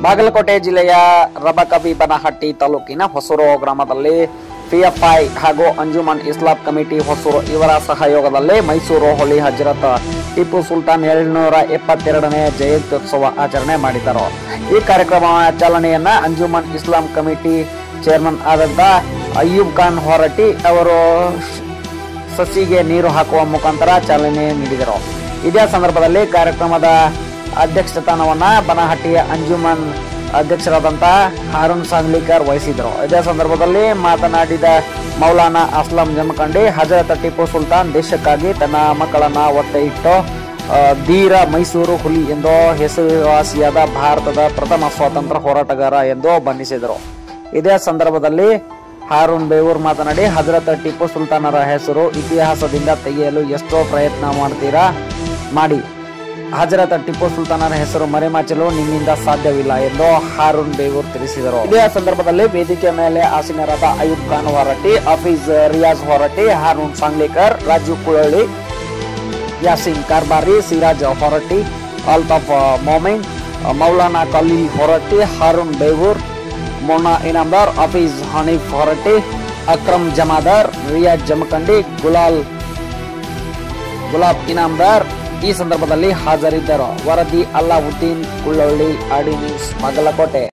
ಬಾಗಲಕೋಟೆ ಜಿಲ್ಲೆಯ ರಬಕಬೀಬನಹಟ್ಟಿ ತಾಲೂಕಿನ ಹೊಸೂರು ಗ್ರಾಮದಲ್ಲಿ ಪಿಎಫ್ಐ ಹಾಗೂ ಅಂಜುಮನ್ ಇಸ್ಲಾಂ ಕಮಿಟಿ ಹೊಸೂರು ಇವರ ಸಹಯೋಗದಲ್ಲಿ ಮೈಸೂರು ಹೊಳಿ ಹಜರತ್ ಟಿಪ್ಪು ಸುಲ್ತಾನ್ ಏಳ್ನೂರ ಎಪ್ಪತ್ತೆರಡನೇ ಜಯಂತ್ಯೋತ್ಸವ ಆಚರಣೆ ಮಾಡಿದರು ಈ ಕಾರ್ಯಕ್ರಮ ಚಾಲನೆಯನ್ನ ಅಂಜುಮನ್ ಇಸ್ಲಾಂ ಕಮಿಟಿ ಚೇರ್ಮನ್ ಆದಂತ ಅಯ್ಯೂಬ್ ಖಾನ್ ಹೊರಟ್ಟಿ ಅವರು ಸಸಿಗೆ ನೀರು ಹಾಕುವ ಮುಖಾಂತರ ಚಾಲನೆ ನೀಡಿದರು ಇದೇ ಸಂದರ್ಭದಲ್ಲಿ ಕಾರ್ಯಕ್ರಮದ ಅಧ್ಯಕ್ಷತಾನವನ್ನ ಬನಹಟ್ಟಿಯ ಅಂಜುಮನ್ ಅಧ್ಯಕ್ಷರಾದಂತ ಹಾರೂನ್ ಸಾಂಗ್ಲಿಕರ್ ವಹಿಸಿದರು ಇದೇ ಸಂದರ್ಭದಲ್ಲಿ ಮಾತನಾಡಿದ ಮೌಲಾನಾ ಅಸ್ಲಂ ಜಮಖಂಡಿ ಹಜರತ್ ಟಿಪ್ಪು ಸುಲ್ತಾನ್ ದೇಶಕ್ಕಾಗಿ ತನ್ನ ಮಕ್ಕಳನ್ನ ಒತ್ತೆ ಇಟ್ಟು ಆ, ಧೀರ ಮೈಸೂರು ಹುಲಿ ಎಂದು ಹೆಸರುವಾಸಿಯಾದ ಭಾರತದ ಪ್ರಥಮ ಸ್ವಾತಂತ್ರ್ಯ ಹೋರಾಟಗಾರ ಎಂದು ಬಣ್ಣಿಸಿದರು ಇದೇ ಸಂದರ್ಭದಲ್ಲಿ ಹಾರೂನ್ ಬೇವೂರ್ ಮಾತನಾಡಿ ಹಜರತ್ ಟಿಪ್ಪು ಸುಲ್ತಾನರ ಹೆಸರು ಇತಿಹಾಸದಿಂದ ತೆಗೆಯಲು ಎಷ್ಟೋ ಪ್ರಯತ್ನ ಮಾಡ್ತೀರಾ ಮಾಡಿ ಹಜರತ್ ಟಿಪ್ಪು ಸುಲ್ತಾನರ ಹೆಸರು ಮರೆಮಾಚಲು ನಿಮ್ಮಿಂದ ಸಾಧ್ಯವಿಲ್ಲ ಎಂದು ಹಾರೂನ್ ಬೇವೂರ್ ತಿಳಿಸಿದರು ಇದೇ ಸಂದರ್ಭದಲ್ಲಿ ವೇದಿಕೆ ಮೇಲೆ ಆಸೀನರಾದ ಅಯೂಬ್ ಖಾನ್ ಹೊರಟ್ಟಿ ಹಫೀಜ್ ರಿಯಾಜ್ ಹೊರಟ್ಟಿ ಹಾರೂನ್ ಸಾಂಗ್ಲಿಕರ್ ರಾಜು ಕುಳಳ್ಳಿ ಯಾಸಿನ್ ಕಾರ್ಬಾರಿ ಸಿರಾಜ್ ಹೊರಟ್ಟಿ ಅಲ್ತಾಫ್ ಮೊಮಿನ್ ಮೌಲಾನಾ ಖಲೀಲ್ ಹೊರಟ್ಟಿ ಹಾರೂನ್ ಬೇವೂರ್ ಮೊನಾ ಇನಾಮ್ದಾರ್ ಹಫೀಜ್ ಹನೀಫ್ ಹೊರಟ್ಟಿ ಅಕ್ರಮ್ ಜಮಾದಾರ್ ರಿಯಾಜ್ ಜಮಖಂಡಿ ಗುಲಾಲ್ ಗುಲಾಬ್ ಇನಾಮ್ದಾರ್ ಈ ಸಂದರ್ಭದಲ್ಲಿ ಹಾಜರಿದ್ದರು ವರದಿ ಅಲ್ಲಾವುದ್ದೀನ್ ಕುಳ್ಳೊಳ್ಳಿ ಆಡಿ ನ್ಯೂಸ್ ಬಾಗಲಕೋಟೆ